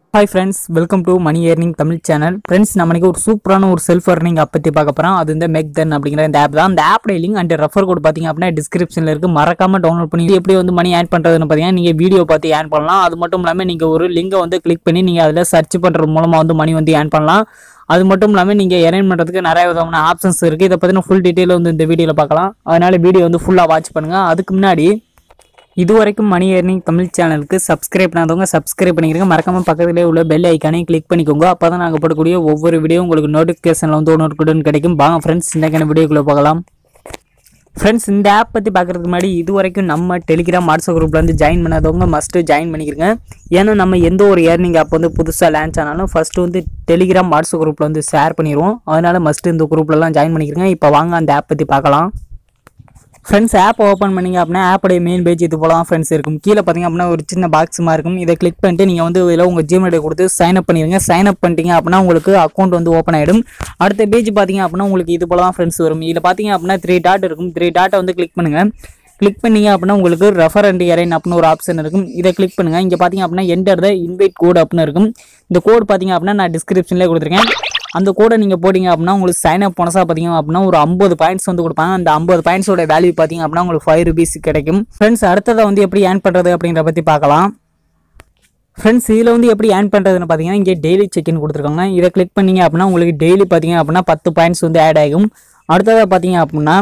hi friends welcome to money earning Tamil channel friends நம்மளுக்கு ஒரு சூப்பரான ஒரு செல்ஃப் earning app பற்றி பார்க்க போகிறோம் அது இந்த மெக் தென் அப்படிங்கிற இந்த ஆப் தான் அந்த app link and refer code பார்த்தீங்க அப்படின்னா டிஸ்கிரிப்ஷனில் இருக்குது மறக்காம டவுன்லோட் பண்ணி எப்படி வந்து மணி ஏர்ன் பண்ணுறதுன்னு பார்த்தீங்கன்னா நீங்கள் வீடியோ பார்த்து ஏர்ன் பண்ணலாம் அது மட்டும் இல்லாமல் நீங்கள் ஒரு லிங்கை வந்து கிளிக் பண்ணி நீங்கள் அதில் சர்ச் பண்ணுறது மூலமாக வந்து மணி வந்து ஏர்ன் பண்ணலாம் அது மட்டும் இல்லாமல் நீங்கள் எர்ன் பண்ணுறதுக்கு நிறைய விதமான ஆப்ஷன்ஸ் இருக்குது இதை பற்றின ஃபுல் டீட்டெயில் வந்து இந்த வீடியோவில் பார்க்கலாம் அதனால் வீடியோ வந்து ஃபுல்லாக வாட்ச் பண்ணுங்கள் அதுக்கு முன்னாடி இதுவரைக்கும் மணி ஏர்னிங் தமிழ் சேனலுக்கு சப்ஸ்கிரைப் பண்ணாதவங்க சப்ஸ்கிரைப் பண்ணிக்கிறங்க மறக்காம பக்கத்திலே உள்ள பெல் ஐக்கானையும் கிளிக் பண்ணிக்கோங்க அப்போ தான் நாங்கள் போடக்கூடிய ஒவ்வொரு வீடியோ உங்களுக்கு நோட்டிஃபிகேஷனில் வந்து ஒன்று கிடைக்கும் வாங்க ஃப்ரெண்ட்ஸ் இன்றைக்கான வீடியோக்குள்ளே பார்க்கலாம் ஃப்ரெண்ட்ஸ் இந்த ஆப் பற்றி பார்க்குறதுக்கு முன்னாடி இது வரைக்கும் நம்ம டெலிகிராம் வாட்ஸ்அப் குரூப்பில் வந்து ஜாயின் பண்ணாதவங்க மஸ்ட்டு ஜாயின் பண்ணிக்கிறங்க ஏன்னா நம்ம எந்த ஒரு ஏர்னிங் ஆப் வந்து புதுசாக லான்ச் ஆனாலும் ஃபஸ்ட்டு வந்து டெலிகிராம் வாட்ஸ்அப் குரூப்பில் வந்து ஷேர் பண்ணிடுவோம் அதனால் மஸ்ட்டு இந்த குரூப்லலாம் ஜாயின் பண்ணிக்கிறங்க இப்போ வாங்க அந்த ஆப் பற்றி பார்க்கலாம் ஃப்ரெண்ட்ஸ் ஆப் ஓப்பன் பண்ணீங்க அப்படின்னா ஆப்போடைய மெயின் பேஜ் இது போல தான் ஃப்ரெண்ட்ஸ் இருக்கும் கீழே பார்த்தீங்க அப்படின்னா ஒரு சின்ன பாக்ஸ் மாதிரி இருக்கும் இதை கிளிக் பண்ணிட்டு நீங்கள் வந்து இதில் உங்கள் ஜிமெயில் கொடுத்து சைன் அப் பண்ணிடுங்க சைன் அப் பண்ணிட்டீங்க அப்படின்னா உங்களுக்கு அக்கௌண்ட் வந்து ஓப்பன் ஆகிடும் அடுத்த பேஜ் பார்த்தீங்க அப்படின்னா உங்களுக்கு இது போல தான் ஃப்ரெண்ட்ஸ் வரும் இதில் பார்த்தீங்க அப்படின்னா த்ரீ டாட் இருக்கும் த்ரீ டாட்டை வந்து கிளிக் பண்ணுங்கள் கிளிக் பண்ணீங்க அப்படின்னா உங்களுக்கு ரெஃபர் அண்ட் எரைன் அப்படின்னு ஒரு ஆப்ஷன் இருக்கும் இதை கிளிக் பண்ணுங்கள் இங்கே பார்த்தீங்க அப்படின்னா என்டர் த இன்வைட் கோட் அப்படின்னு இருக்கும் இந்த கோட் பார்த்தீங்க அப்படின்னா நான் டிஸ்கிரிப்ஷன்லேயே கொடுத்துருக்கேன் அந்த கோடை நீங்கள் போட்டிங்க அப்படின்னா உங்களுக்கு சைன் அப் போனஸாக பார்த்தீங்க அப்படின்னா ஒரு ஐம்பது பாயிண்ட்ஸ் வந்து கொடுப்பாங்க அந்த ஐம்பது பாயிண்ட்ஸோட வேல்யூ பார்த்தீங்க அப்படின்னா உங்களுக்கு ஃபைவ் ருபீஸ் கிடைக்கும் ஃப்ரெண்ட்ஸ் அடுத்ததை வந்து எப்படி ஏர்ன் பண்ணுறது அப்படிங்கிற பற்றி பார்க்கலாம் ஃப்ரெண்ட்ஸ் இதில் வந்து எப்படி ஏர்ன் பண்ணுறதுன்னு பார்த்தீங்கன்னா இங்கே டெய்லி செக்இன் கொடுத்துருக்காங்க இதை கிளிக் பண்ணீங்க அப்படின்னா உங்களுக்கு டெய்லி பார்த்தீங்க அப்படின்னா பத்து பாயிண்ட்ஸ் வந்து ஆட் ஆகும் அடுத்ததாக பார்த்தீங்க அப்படின்னா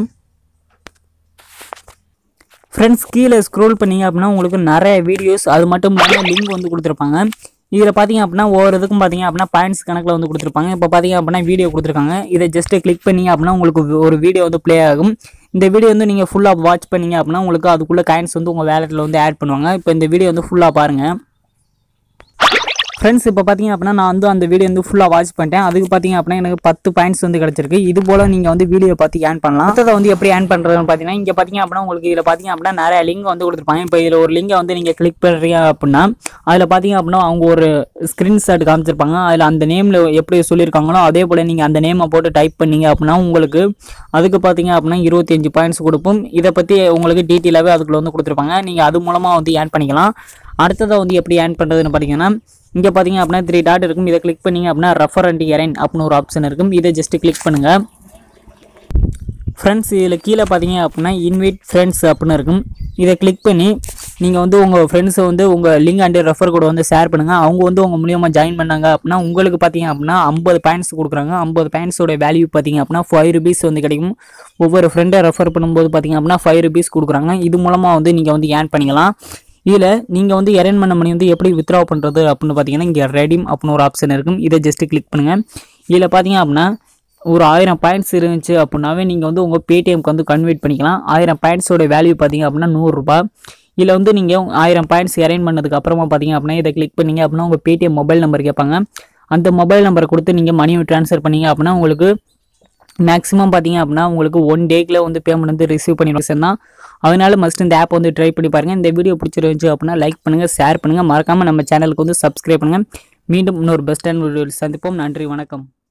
ஃப்ரெண்ட்ஸ் கீழே ஸ்க்ரோல் பண்ணீங்க அப்படின்னா உங்களுக்கு நிறைய வீடியோஸ் அது மட்டும் இல்லாமல் லிங்க் வந்து கொடுத்துருப்பாங்க இதில் பார்த்தீங்க அப்படின்னா ஒவ்வொரு இதுக்கும் பார்த்தீங்க அப்படின்னா பாயிண்ட்ஸ் கணக்கில் வந்து கொடுத்துருப்பாங்க இப்போ பார்த்தீங்க அப்படின்னா வீடியோ கொடுத்துருக்காங்க இதை ஜஸ்ட்டு கிளிக் பண்ணீங்க அப்படின்னா உங்களுக்கு ஒரு வீடியோ வந்து ப்ளே ஆகும் இந்த வீடியோ வந்து நீங்கள் ஃபுல்லாக வாட்ச் பண்ணீங்க அப்படின்னா உங்களுக்கு அதுக்குள்ளே காயின்ஸ் வந்து உங்கள் வேலெட்டில் வந்து ஆட் பண்ணுவாங்க இப்போ இந்த வீடியோ வந்து ஃபுல்லாக பாருங்கள் ஃப்ரெண்ட்ஸ் இப்போ பார்த்தீங்க அப்படின்னா நான் வந்து அந்த வீடியோ வந்து ஃபுல்லாக வாட்ச் பண்ணிட்டேன் அதுக்கு பார்த்தீங்க அப்படின்னா எனக்கு பத்து பாயிண்ட்ஸ் வந்து கிடச்சிருக்கு இது போல் நீங்கள் வந்து வீடியோ பார்த்து ஏர்ன் பண்ணலாம் அடுத்ததை வந்து எப்படி ஏர்ன் பண்ணுறதுன்னு பார்த்தீங்கன்னா இங்கே பார்த்தீங்க அப்படின்னா உங்களுக்கு இதில் பார்த்தீங்க அப்படின்னா நிறைய லிங்க் வந்து கொடுத்துருப்பாங்க இப்போ இதில் ஒரு லிங்கை வந்து நீங்கள் கிளிக் பண்ணுறீங்க அப்படின்னா அதில் பார்த்தீங்க அப்படின்னா அவங்க ஒரு ஸ்க்ரீன்ஷாட் காமிச்சிருப்பாங்க அதில் அந்த நேமில் எப்படி சொல்லியிருக்காங்களோ அதே போல் நீங்கள் அந்த நேமை போட்டு டைப் பண்ணீங்க அப்படின்னா உங்களுக்கு அதுக்கு பார்த்தீங்க அப்படின்னா இருபத்தஞ்சு பாயிண்ட்ஸ் கொடுப்போம் இதை பற்றி உங்களுக்கு டீட்டெயிலாகவே அதுக்குள்ள வந்து கொடுத்துருப்பாங்க நீங்கள் அது மூலமாக வந்து ஏர்ன் பண்ணிக்கலாம் அடுத்ததை வந்து எப்படி ஏர்ன் பண்ணுறதுன்னு பார்த்தீங்கன்னா இங்கே பார்த்தீங்க அப்படின்னா த்ரீ டாட் இருக்கும் இதை கிளிக் பண்ணீங்க அப்படின்னா ரெஃபர் அண்ட் எரைன் அப்படின்னு ஒரு ஆப்ஷன் இருக்கும் இதை ஜஸ்ட் கிளிக் பண்ணுங்கள் ஃப்ரெண்ட்ஸ் இதில் கீழே பார்த்தீங்க அப்படின்னா இன்வைட் ஃப்ரெண்ட்ஸ் அப்படின்னு இருக்கும் இதை கிளிக் பண்ணி நீங்கள் வந்து உங்கள் ஃப்ரெண்ட்ஸை வந்து உங்கள் லிங்க் அண்ட் ரெஃபர் கூட வந்து ஷேர் பண்ணுங்கள் அவங்க வந்து உங்கள் மூலியமாக ஜாயின் பண்ணாங்க அப்படின்னா உங்களுக்கு பார்த்தீங்க அப்படின்னா ஐம்பது பாயிண்ட்ஸ் கொடுக்குறாங்க ஐம்பது பாயிண்ட்ஸோட வேல்யூ பார்த்தீங்க அப்படின்னா ஃபைவ் ருபீஸ் வந்து கிடைக்கும் ஒவ்வொரு ஃப்ரெண்டை ரெஃபர் பண்ணும்போது பார்த்தீங்க அப்படின்னா ஃபைவ் ருபீஸ் கொடுக்குறாங்க இது மூலமாக வந்து நீங்கள் வந்து ஏர்ன் பண்ணிக்கலாம் இதில் நீங்கள் வந்து எரன் பண்ண மணி வந்து எப்படி வித்ரா பண்ணுறது அப்படின்னு பார்த்தீங்கன்னா இங்கே ரெடீம் அப்படின்னு ஒரு ஆப்ஷன் இருக்கும் இதை ஜஸ்ட்டு கிளிக் பண்ணுங்கள் இதில் பார்த்தீங்க அப்படின்னா ஒரு ஆயிரம் பாயிண்ட்ஸ் இருந்துச்சு அப்படின்னாவே நீங்கள் வந்து உங்கள் பேடிஎம்க்கு வந்து கன்வெர்ட் பண்ணிக்கலாம் ஆயிரம் பாயிண்ட்ஸோட வேல்யூ பார்த்தீங்க அப்படின்னா நூறுரூபா இதில் வந்து நீங்கள் ஆயிரம் பாயிண்ட்ஸ் எரைன் பண்ணதுக்கு அப்புறமா பார்த்தீங்க அப்படின்னா இதை கிளிக் பண்ணீங்க அப்படின்னா உங்கள் பேடிஎம் மொபைல் நம்பர் கேட்பாங்க அந்த மொபைல் நம்பரை கொடுத்து நீங்கள் மணியை ட்ரான்ஸ்ஃபர் பண்ணீங்க அப்படின்னா உங்களுக்கு மேக்ஸிமம் பார்த்தீங்க அப்படின்னா உங்களுக்கு ஒன் டேக்கில் வந்து பேமெண்ட் வந்து ரிசீவ் பண்ணிடுவோம் தான் அதனால மஸ்ட் இந்த ஆப் வந்து ட்ரை பண்ணி பாருங்கள் இந்த வீடியோ பிடிச்சிருந்துச்சு அப்படின்னா லைக் பண்ணுங்கள் ஷேர் பண்ணுங்கள் மறக்காமல் நம்ம சேனலுக்கு வந்து சப்ஸ்கிரைப் பண்ணுங்கள் மீண்டும் இன்னொரு பெஸ்ட் அண்ட் வீடியோவில் சந்திப்போம் நன்றி வணக்கம்